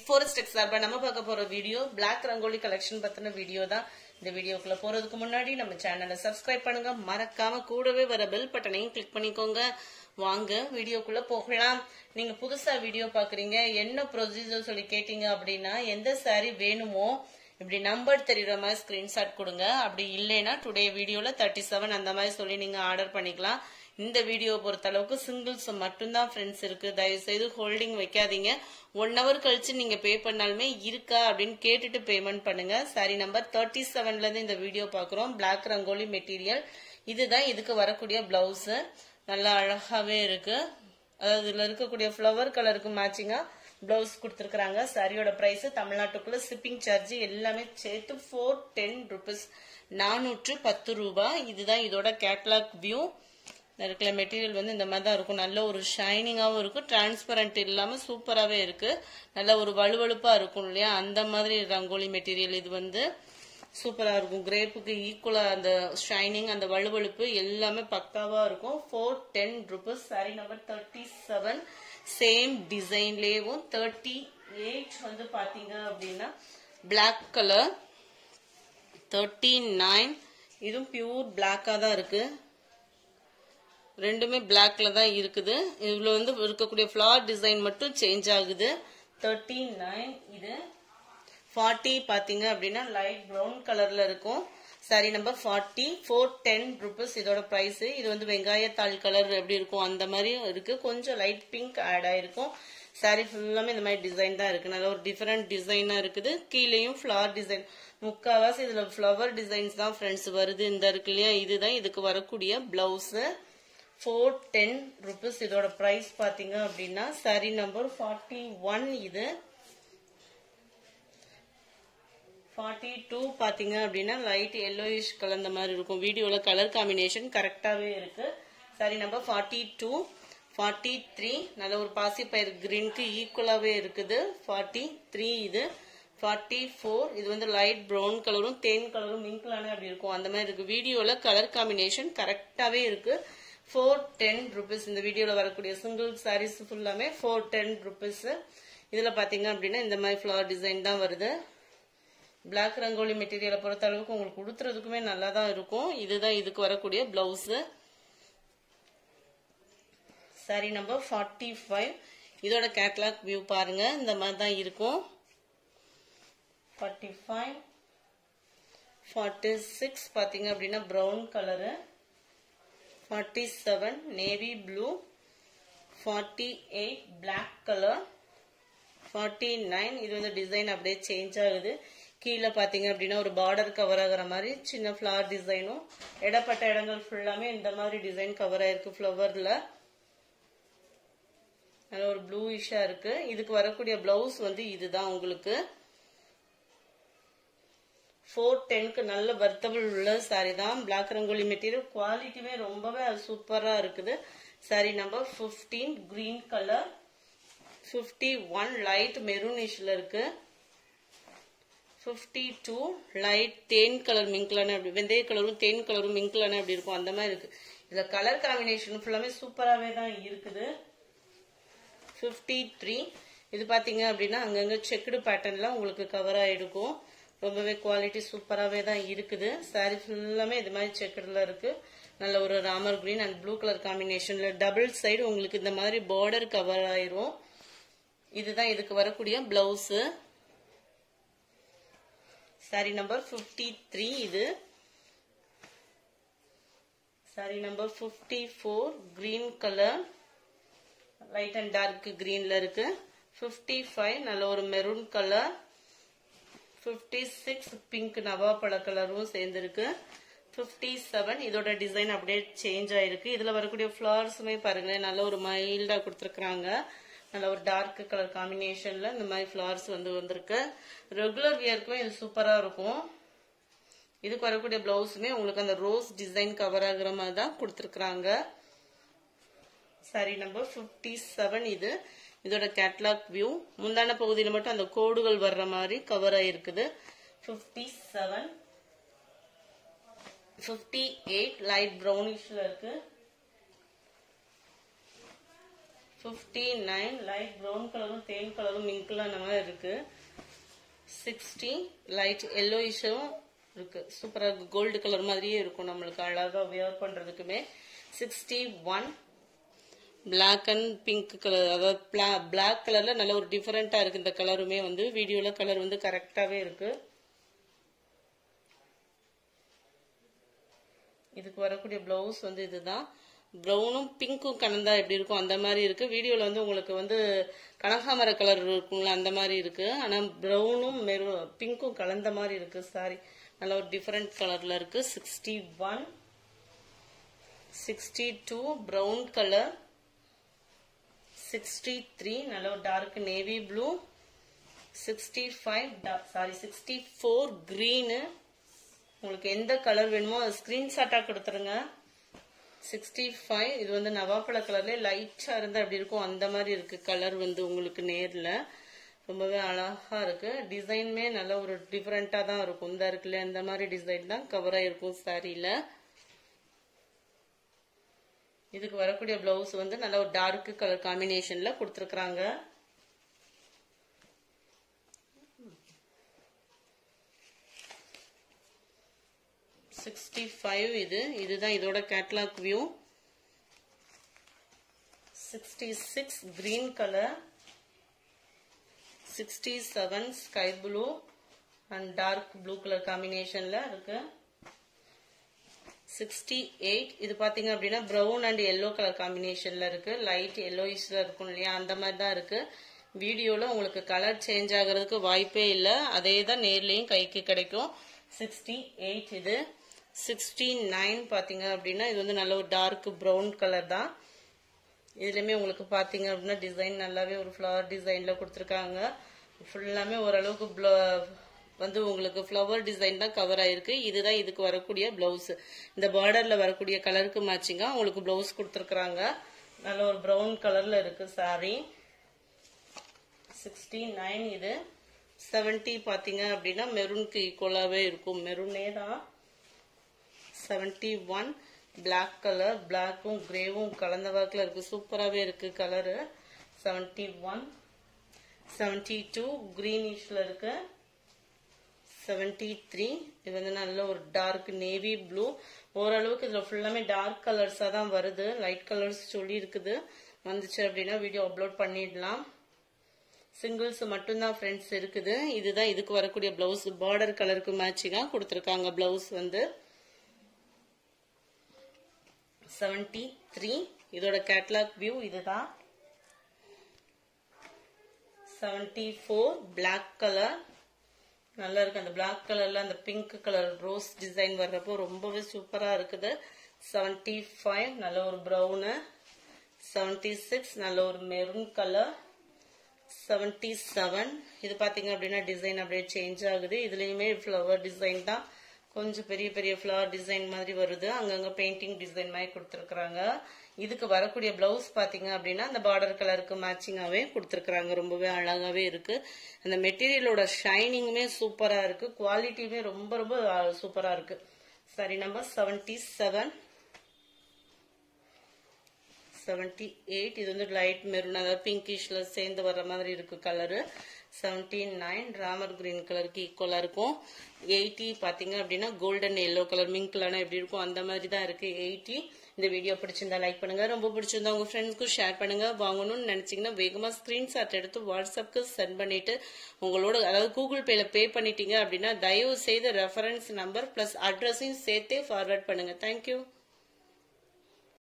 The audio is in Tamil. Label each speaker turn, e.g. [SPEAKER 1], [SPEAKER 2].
[SPEAKER 1] ஃபாரஸ்ட் டெக் சார்பா நம்ம பார்க்க போற வீடியோ பிளாக் ரங்கோலி கலெக்ஷன் பத்தின வீடியோ தான் இந்த வீடியோக்குள்ள போறதுக்கு முன்னாடி நம்ம சேனலை சப்ஸ்கிரைப் பண்ணுங்க மறக்காம கூடவே வர பெல் பட்டனையும் கிளிக் பண்ணிக்கோங்க வாங்க வீடியோக்குள்ள போகலாம் நீங்க புதுசா வீடியோ பாக்குறீங்க என்ன ப்ரொசீஜர் சொல்லி கேட்டீங்க அப்படின்னா எந்த saree வேணுமோ இப்படி நம்பர் தெரியுற மாதிரி ஸ்கிரீன்ஷாட் கொடுங்க அப்படி இல்லைன்னா டுடே வீடியோல தேர்ட்டி செவன் அந்த மாதிரி சொல்லி நீங்க ஆர்டர் பண்ணிக்கலாம் இந்த வீடியோ பொறுத்த அளவுக்கு சிங்கிள்ஸ் மட்டும்தான் ஃப்ரெண்ட்ஸ் இருக்கு தயவு செய்து ஹோல்டிங் வைக்காதீங்க ஒன் ஹவர் கழிச்சு நீங்க பே பண்ணாலுமே இருக்கா அப்படின்னு கேட்டுட்டு பேமெண்ட் பண்ணுங்க சாரி நம்பர் தேர்ட்டி செவன்ல இருந்து இந்த வீடியோ பாக்குறோம் பிளாக் ரங்கோலி மெட்டீரியல் இதுதான் இதுக்கு வரக்கூடிய பிளவுஸ் நல்லா அழகாவே இருக்கு அதாவது இதுல இருக்கக்கூடிய ஃப்ளவர் கலருக்கு மேட்சிங்கா பிளவுஸ் கொடுத்துருக்காங்க சாரியோட பிரைஸ் தமிழ்நாட்டுக்குள்ள ஷிப்பிங் சார்ஜ் எல்லாமே சேர்த்து ஃபோர் டென் ருபீஸ் நானூற்று பத்து ரூபாய் இதுதான் இதோட கேட்லாக் வியூ இருக்கிற மெட்டீரியல் வந்து இந்த மாதிரி தான் இருக்கும் நல்ல ஒரு ஷைனிங்காகவும் இருக்கும் டிரான்ஸ்பரண்ட் இல்லாமல் சூப்பராகவே இருக்கு நல்ல ஒரு வலுவழுப்பாக இருக்கும் இல்லையா அந்த மாதிரி ரங்கோலி மெட்டீரியல் இது வந்து சூப்பராக இருக்கும் கிரேப்புக்கு ஈக்குவலாக அந்த ஷைனிங் அந்த வலுவழுப்பு எல்லாமே பக்காவாக இருக்கும் four ten rupees sari number thirty seven same டிசைன்லேயும் தேர்ட்டி எயிட் வந்து பார்த்தீங்க அப்படின்னா பிளாக் கலர் தேர்ட்டி நைன் இதுவும் பியூர் பிளாக்காக தான் இருக்குது ரெண்டுமே பிளாக்ல தான் இருக்குது இதுல வந்து இருக்கக்கூடிய ஃபிளார் டிசைன் மட்டும் சேஞ்ச் ஆகுது தேர்ட்டி நைன் இது ஃபார்ட்டி பாத்தீங்க அப்படின்னா லைட் ப்ரௌன் கலர்ல இருக்கும் sari number forty four ten rupees இதோட ப்ரைஸ் இது வந்து வெங்காயத்தாள் கலர் எப்படி இருக்கும் அந்த மாதிரி இருக்கு கொஞ்சம் லைட் பிங்க் ஆட் ஆயிருக்கும் சாரி ஃபுல்லாமே இந்த மாதிரி டிசைன் தான் இருக்கு நல்ல ஒரு டிஃபரெண்ட் டிசைனா இருக்குது கீழேயும் ஃபிளவர் டிசைன் முக்காவாசி இதுல ஃப்ளவர் டிசைன்ஸ் தான் ஃப்ரெண்ட்ஸ் வருது இந்த இருக்கு இல்லையா இதுதான் இதுக்கு வரக்கூடிய பிளவுஸ் ஃபோர் டென் ருபீஸ் இதோட ப்ரைஸ் பார்த்தீங்க அப்படின்னா சாரி நம்பர் ஃபார்ட்டி ஒன் இது ஃபார்ட்டி டூ பார்த்தீங்க அப்படின்னா லைட் எல்லோயிஷ் கலந்த மாதிரி இருக்கும் வீடியோவில் கலர் காம்பினேஷன் கரெக்டாகவே இருக்கு sari number forty two forty three நல்ல ஒரு பாசிப்பயிர் கிரீனுக்கு ஈக்குவலாகவே இருக்குது ஃபார்ட்டி த்ரீ இது ஃபார்ட்டி ஃபோர் இது வந்து லைட் ப்ரௌன் கலரும் தேன் கலரும் மிங்க்லான அப்படி இருக்கும் அந்த மாதிரி இருக்கு வீடியோவில் கலர் காம்பினேஷன் கரெக்டாகவே இருக்கு ஃபோர் டென் ருபீஸ் இந்த வீடியோவில் வரக்கூடிய சிங்கிள் சாரீஸ் ஃபுல்லாமே ஃபோர் டென் ருபீஸ் இதில் பார்த்தீங்க அப்படின்னா இந்த மாதிரி ஃப்ளவர் டிசைன் தான் வருது பிளாக் ரங்கோலி மெட்டீரியலை பொறுத்த அளவுக்கு உங்களுக்கு கொடுத்துறதுக்குமே நல்லா தான் இருக்கும் இதுதான் இதுக்கு வரக்கூடிய blouse sari number forty five இதோட கேட்லாக் வியூ பாருங்க இந்த மாதிரி தான் இருக்கும் ஃபார்ட்டி ஃபைவ் ஃபார்ட்டி சிக்ஸ் பார்த்தீங்க அப்படின்னா brown colour forty seven navy blue forty eight black colour forty nine இது வந்து டிசைன் அப்படியே சேஞ்ச் ஆகுது கீழே பார்த்தீங்க அப்படின்னா ஒரு பார்டர் கவர் ஆகிற மாதிரி சின்ன ஃப்ளவர் டிசைனும் இடப்பட்ட இடங்கள் ஃபுல்லாமே இந்த மாதிரி டிசைன் கவர் ஆயிருக்கு ஃப்ளவரில் நல்ல ஒரு ப்ளூயிஷா இருக்கு இதுக்கு வரக்கூடிய பிளவுஸ் வந்து இதுதான் உங்களுக்கு ஃபோர் டென்க்கு நல்ல வர்த்தபிள் உள்ள சாரி தான் பிளாக் ரங்கோலி மெட்டீரியல் குவாலிட்டியுமே ரொம்பவே சூப்பராக இருக்குது sari number fifteen green colour fifty one light மெரூனிஷில் இருக்கு ஃபிஃப்டி டூ லைட் தேன் கலர் மிங்க்லான அப்படி வெந்தய கலரும் தேன் கலரும் மிங்க்லான அப்படி இருக்கும் அந்த மாதிரி இருக்கு இதில் கலர் காம்பினேஷன் ஃபுல்லாமே சூப்பராகவே தான் இருக்குது ஃபிஃப்டி த்ரீ இது பார்த்தீங்க அப்படின்னா அங்கங்கே செக்குடு பேட்டர்னில் உங்களுக்கு கவர் ஆகிருக்கும் ரொம்பவே குவாலிட்டி சூப்பராகவே தான் இருக்குது சாரி ஃபுல்லாமே இது மாதிரி செக்குடில் இருக்குது நல்ல ஒரு ராமர் கிரீன் அண்ட் ப்ளூ கலர் காம்பினேஷனில் டபுள் சைடு உங்களுக்கு இந்த மாதிரி பார்டர் கவர் ஆயிரும் இதுதான் இதுக்கு வரக்கூடிய blouse sari number fifty three இது sari number fifty four green colour light and dark கிரீன்ல இருக்கு ஃபிஃப்டி ஃபைவ் நல்ல ஒரு maroon colour fifty six pink நவாப்பழ கலரும் சேர்ந்துருக்கு ஃபிஃப்டி செவன் இதோட டிசைன் அப்படியே சேஞ்ச் ஆயிருக்கு இதில் வரக்கூடிய ஃப்ளவர்ஸுமே பாருங்களேன் நல்ல ஒரு மைல்டாக கொடுத்துருக்குறாங்க நல்ல ஒரு டார்க் கலர் காம்பினேஷனில் இந்த மாதிரி ஃப்ளவர்ஸ் வந்து வந்திருக்கு ரெகுலர் வியருக்கும் இது சூப்பராக இருக்கும் இதுக்கு வரக்கூடிய பிளவுஸுமே உங்களுக்கு அந்த ரோஸ் டிசைன் கவர் ஆகுற மாதிரி தான் கொடுத்துருக்குறாங்க சாரி நம்பர் ஃபிஃப்டி செவன் இது இதோட கேட்லாக் வியூ முந்தான பகுதியில் மட்டும் அந்த கோடுகள் வர்ற மாதிரி கவர் ஆயிருக்குது fifty seven fifty eight light ப்ரௌனிஷ்ல இருக்கு ஃபிஃப்டி நைன் லைட் ப்ரௌன் கலரும் தேன் கலரும் மிங்க்லாம் அந்த மாதிரி இருக்கு சிக்ஸ்டி லைட் எல்லோயிஷும் இருக்கு சூப்பரா இருக்கு கோல்டு கலர் மாதிரியே இருக்கும் நம்மளுக்கு அழகா வியர் பண்றதுக்குமே sixty one black and pink colour அதாவது பிளாக் கலர்ல நல்ல ஒரு டிஃபரெண்டா இருக்கு இந்த கலருமே வந்து வீடியோல கலர் வந்து கரெக்டாவே இருக்கு இதுக்கு வரக்கூடிய பிளவுஸ் வந்து இதுதான் ப்ரௌனும் பிங்க்கும் கலந்தா எப்படி இருக்கும் அந்த மாதிரி இருக்கு வீடியோல வந்து உங்களுக்கு வந்து கனகாமர கலர் இருக்கும்ல அந்த மாதிரி இருக்கு ஆனா ப்ரௌனும் மெரு பிங்க்கும் கலந்த மாதிரி இருக்கு சாரி நல்ல ஒரு டிஃபரெண்ட் கலர்ல இருக்கு sixty one sixty two brown colour sixty three நல்ல ஒரு dark navy blue sixty five sari sixty four green உங்களுக்கு எந்த கலர் வேணுமோ அது ஸ்கிரீன்ஷாட்டாக கொடுத்துருங்க சிக்ஸ்டி ஃபைவ் இது வந்து நவாப்பழ கலர்ல லைட்டா இருந்தா அப்படி இருக்கும் அந்த மாதிரி இருக்கு கலர் வந்து உங்களுக்கு நேர்ல ரொம்பவே அழகா இருக்கு டிசைனுமே நல்ல ஒரு டிஃப்ரெண்டா தான் இருக்கும் இந்த இருக்குல்ல இந்த மாதிரி டிசைன் தான் கவர் ஆயிருக்கும் சாரியில இதுக்கு வரக்கூடிய பிளவுஸ் வந்து நல்ல ஒரு டார்க் கலர் காம்பினேஷன்ல கொடுத்துருக்காங்க சிக்ஸ்டி ஃபைவ் இது இதுதான் இதோட catalogue view sixty six green colour sixty seven sky blue and dark blue colour காம்பினேஷன்ல இருக்கு சிக்ஸ்டி எயிட் இது பாத்தீங்க அப்படின்னா ப்ரௌன் அண்ட் எல்லோ கலர் காம்பினேஷன்ல இருக்கு லைட் எல்லோயிஷ்ல இருக்கும் இல்லையா அந்த மாதிரி தான் இருக்கு வீடியோல உங்களுக்கு கலர் சேஞ்ச் ஆகிறதுக்கு வாய்ப்பே இல்லை அதே தான் நேர்லயும் கைக்கு கிடைக்கும் சிக்ஸ்டி எயிட் இது சிக்ஸ்டி நைன் பாத்தீங்க அப்படின்னா இது வந்து நல்ல ஒரு டார்க் ப்ரௌன் கலர் தான் இதுலயுமே உங்களுக்கு பாத்தீங்க அப்படின்னா டிசைன் நல்லாவே ஒரு ஃப்ளவர் டிசைன்ல கொடுத்துருக்காங்க ஃபுல்லாமே ஓரளவுக்கு வந்து உங்களுக்கு ஃப்ளவர் டிசைன் தான் கவர் ஆயிருக்கு இதுதான் இதுக்கு வரக்கூடிய பிளவுஸ் இந்த பார்டர்ல வரக்கூடிய கலருக்கு மேட்சிங்கா உங்களுக்கு பிளவுஸ் கொடுத்துருக்காங்க நல்ல ஒரு ப்ரௌன் கலர்ல இருக்கு சாரி சிக்ஸ்டி நைன் இது செவன்டி பாத்தீங்க அப்படின்னா மெரூனுக்கு ஈக்குவலாவே இருக்கும் மெரூனே தான் செவன்டி ஒன் பிளாக் கலர் பிளாக்கும் கிரேவும் கலந்த வாக்கில் இருக்கு சூப்பராகவே இருக்கு colour seventy one seventy two கிரீனிஷ்ல இருக்கு செவன்டி த்ரீ இது வந்து நல்ல ஒரு டார்க் நேவி ப்ளூ ஓரளவுக்கு இதில் ஃபுல்லாமே டார்க் கலர்ஸாக தான் வருது லைட் கலர்ஸ் சொல்லி இருக்குது வந்துச்சு அப்படின்னா வீடியோ அப்லோட் பண்ணிடலாம் சிங்கிள்ஸ் மட்டும்தான் ஃப்ரெண்ட்ஸ் இருக்குது இதுதான் இதுக்கு வரக்கூடிய பிளவுஸ் பார்டர் கலருக்கு மேட்சிங்காக கொடுத்துருக்காங்க பிளவுஸ் வந்து செவன்டி த்ரீ இதோட கேட்லாக் வியூ இதுதான் செவன்டி ஃபோர் பிளாக் கலர் நல்லா இருக்கு அந்த பிளாக் கலர்ல அந்த பிங்க் கலர் ரோஸ் டிசைன் வர்றப்போ ரொம்பவே சூப்பரா இருக்குது செவன்டி ஃபைவ் நல்ல ஒரு ப்ரௌனு செவன்டி சிக்ஸ் நல்ல ஒரு மெரூன் கலர் செவன்டி செவன் இது பாத்தீங்க அப்படின்னா டிசைன் அப்படியே சேஞ்ச் ஆகுது இதுலயுமே ஃப்ளவர் டிசைன் தான் கொஞ்சம் பெரிய பெரிய ஃப்ளவர் டிசைன் மாதிரி வருது அங்கங்க பெயிண்டிங் டிசைன் மாதிரி கொடுத்துருக்காங்க இதுக்கு வரக்கூடிய பிளவுஸ் பாத்தீங்க அப்படின்னா அந்த பார்டர் கலருக்கு மேட்சிங்காவே கொடுத்துருக்காங்க ரொம்பவே அழகாவே இருக்கு அந்த மெட்டீரியலோட ஷைனிங்குமே சூப்பரா இருக்கு குவாலிட்டியுமே ரொம்ப ரொம்ப சூப்பரா இருக்கு sari number seventy seven seventy eight இது வந்து லைட் மெரூன் அதாவது பிங்கிஷ்ல சேர்ந்து வர்ற மாதிரி இருக்கு கலரு செவன்டி நைன் ராமர் கிரீன் கலருக்கு ஈக்குவலா இருக்கும் எயிட்டி பாத்தீங்க அப்படின்னா கோல்டன் எல்லோ கலர் மிங்க்லான எப்படி இருக்கும் அந்த மாதிரி தான் இருக்கு எயிட்டி இந்த வீடியோ பிடிச்சிருந்தா லைக் பண்ணுங்க ரொம்ப பிடிச்சிருந்தா உங்க ஃப்ரெண்ட்ஸ்க்கும் ஷேர் பண்ணுங்க வாங்கணும்னு நினைச்சீங்கன்னா வேகமா ஸ்கிரீன்ஷாட் எடுத்து வாட்ஸ்அப்க்கு சென்ட் பண்ணிட்டு உங்களோட அதாவது கூகுள் பேல பே பண்ணிட்டீங்க அப்படின்னா தயவு செய்து ரெஃபரன்ஸ் நம்பர் பிளஸ் அட்ரஸையும் சேர்த்தே ஃபார்வர்ட் பண்ணுங்க தேங்க்யூ